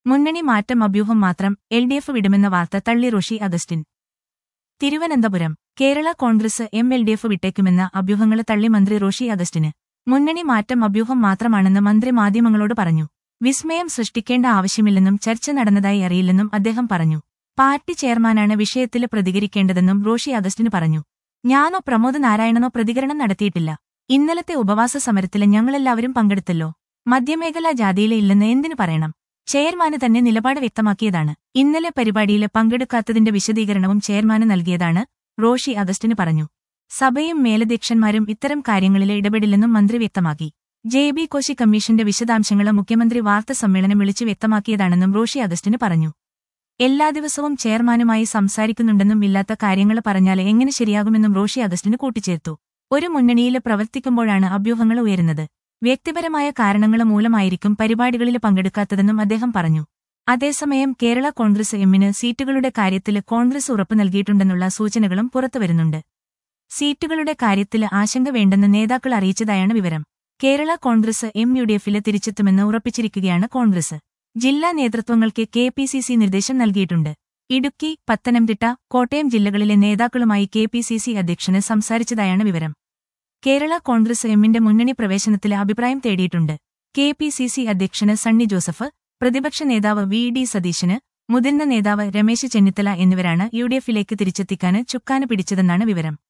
മുന്നണി മാറ്റം അഭ്യൂഹം മാത്രം എൽ ഡി എഫ് വിടുമെന്ന വാർത്ത തള്ളി Roshi Augustine Thiruvananthapuram Kerala Congress M L D F വിട്ടേക്കുമെന്ന അഭ്യൂഹങ്ങളെ തള്ളി മന്ത്രി റോഷി അഗസ്റ്റിന് മുന്നണി മാറ്റം അഭ്യൂഹം മാത്രമാണെന്ന് മന്ത്രി മാധ്യമങ്ങളോട് പറഞ്ഞു വിസ്മയം സൃഷ്ടിക്കേണ്ട ആവശ്യമില്ലെന്നും ചർച്ച നടന്നതായി അറിയില്ലെന്നും അദ്ദേഹം പറഞ്ഞു പാർട്ടി ചെയർമാനാണ് വിഷയത്തിൽ പ്രതികരിക്കേണ്ടതെന്നും റോഷി അഗസ്റ്റിന് പറഞ്ഞു ഞാനോ പ്രമോദ് നാരായണനോ പ്രതികരണം നടത്തിയിട്ടില്ല ഇന്നലത്തെ ഉപവാസ സമരത്തിൽ ഞങ്ങളെല്ലാവരും പങ്കെടുത്തല്ലോ മധ്യമേഖലാ ജാതിയിലെ ഇല്ലെന്ന് എന്തിനു പറയണം ചെയർമാന് തന്നെ നിലപാട് വ്യക്തമാക്കിയതാണ് ഇന്നലെ പരിപാടിയിൽ പങ്കെടുക്കാത്തതിന്റെ വിശദീകരണവും ചെയർമാന് നൽകിയതാണ് റോഷി അഗസ്റ്റിന് പറഞ്ഞു സഭയും മേലധ്യക്ഷന്മാരും ഇത്തരം കാര്യങ്ങളിൽ ഇടപെടില്ലെന്നും മന്ത്രി വ്യക്തമാക്കി ജെ ബി കോശി കമ്മീഷന്റെ വിശദാംശങ്ങൾ മുഖ്യമന്ത്രി വാർത്താ സമ്മേളനം വിളിച്ചു വ്യക്തമാക്കിയതാണെന്നും റോഷി അഗസ്റ്റിന് പറഞ്ഞു എല്ലാ ദിവസവും ചെയർമാനുമായി സംസാരിക്കുന്നുണ്ടെന്നും ഇല്ലാത്ത കാര്യങ്ങൾ പറഞ്ഞാൽ എങ്ങനെ ശരിയാകുമെന്നും റോഷി അഗസ്റ്റിന് കൂട്ടിച്ചേർത്തു ഒരു മുന്നണിയിൽ പ്രവർത്തിക്കുമ്പോഴാണ് അഭ്യൂഹങ്ങൾ ഉയരുന്നത് വ്യക്തിപരമായ കാരണങ്ങൾ മൂലമായിരിക്കും പരിപാടികളിൽ പങ്കെടുക്കാത്തതെന്നും അദ്ദേഹം പറഞ്ഞു അതേസമയം കേരള കോൺഗ്രസ് എമ്മിന് സീറ്റുകളുടെ കാര്യത്തിൽ കോൺഗ്രസ് ഉറപ്പു നൽകിയിട്ടുണ്ടെന്നുള്ള സൂചനകളും പുറത്തുവരുന്നുണ്ട് സീറ്റുകളുടെ കാര്യത്തിൽ ആശങ്ക വേണ്ടെന്ന് നേതാക്കൾ അറിയിച്ചതായാണ് വിവരം Kerala Congress M U D എഫില് തിരിച്ചെത്തുമെന്ന് ഉറപ്പിച്ചിരിക്കുകയാണ് കോൺഗ്രസ് ജില്ലാ നേതൃത്വങ്ങൾക്ക് കെ പി സി സി നിർദ്ദേശം നൽകിയിട്ടുണ്ട് ഇടുക്കി പത്തനംതിട്ട കോട്ടയം ജില്ലകളിലെ നേതാക്കളുമായി കെ പി സി സി അധ്യക്ഷന് സംസാരിച്ചതായാണ് വിവരം കേരള കോൺഗ്രസ് എമ്മിന്റെ മുന്നണി പ്രവേശനത്തിൽ അഭിപ്രായം തേടിയിട്ടുണ്ട് കെ പി സി സി അധ്യക്ഷന് സണ്ണി ജോസഫ് പ്രതിപക്ഷ നേതാവ് വി ഡി സതീശന് മുതിർന്ന നേതാവ് രമേശ് ചെന്നിത്തല എന്നിവരാണ് യു ഡി എഫിലേക്ക് തിരിച്ചെത്തിക്കാന് ചുക്കാന് പിടിച്ചതെന്നാണ് വിവരം